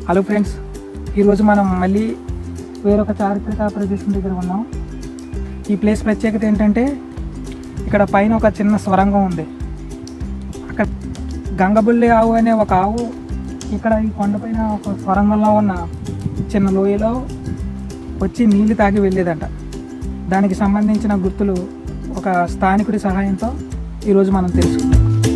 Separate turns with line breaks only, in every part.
Hello friends ఈరోజు మనం మళ్ళీ వేరొక చారిత్రక ప్రదేశం దగ్గర ఉన్నాం ఈ ప్లేస్ ప్రత్యేకత ఏంటంటే ఇక్కడ పైన ఒక చిన్న స్వరంగం ఉంది అక్కడ గంగబుల్లి ఆవు అనే ఒక ఆవు ఇక్కడ ఈ కొండపైన ఒక స్వరంగంలో ఉన్న చిన్న లోయలో వచ్చి నీళ్లు తాగి వెళ్ళేదంట దానికి సంబంధించిన గుర్తులు ఒక స్థానికుడి సహాయంతో ఈరోజు మనం తెలుసుకుందాం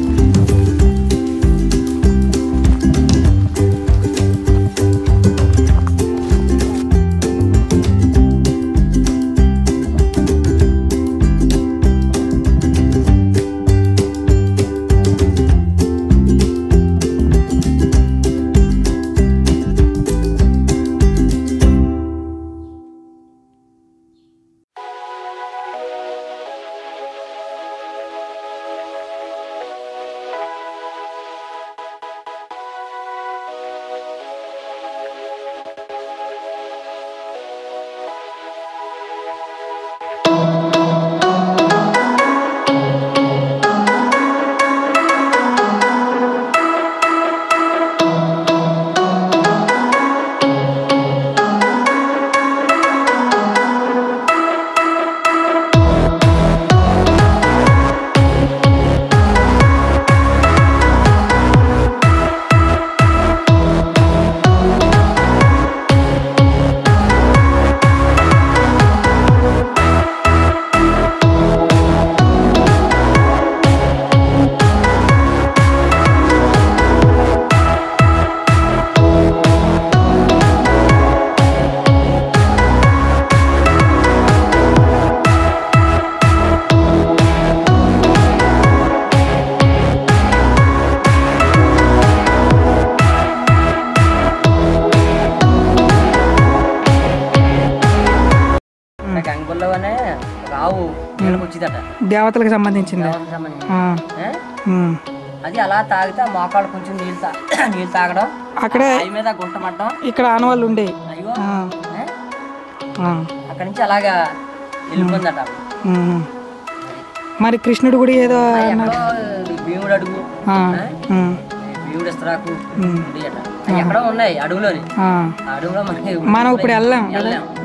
గంగబుల్లో అనే ఒక ఆవు నీళ్ళకి వచ్చిందట
దేవతలకు సంబంధించింది
దేవతకు సంబంధించి.
ఆ,
ఏ?
ఉమ్.
అది అలా తాగితే ఆ మోకాళ్ళు కొంచెం నీళ్ళు తా నీళ్ళు తాగడం
అక్కడే
అవి మీద గుంటమట్టడం
ఇక్కడ ఆనవాళ్ళు ఉండే
అయ్యో
ఆ,
ఏ?
ఆ,
అక్కడి నుంచి అలాగా వెళ్ళిపోయిందట
ఉమ్. మరి కృష్ణుడు కూడా ఏదో అన్నాడు
ఎక్కడో భీముడు అడుగు
ఆ,
ఏ?
ఉమ్,
భీముడు ఇస్తరాకు
ఉమ్.
ఉండేయట. అవి ఎక్కడో ఉన్నాయి అడవిలోని
ఆ.
ఆ అడవిలో మనకి
మనం ఇప్పుడు వెళ్ళాం కదా
వెళ్ళాం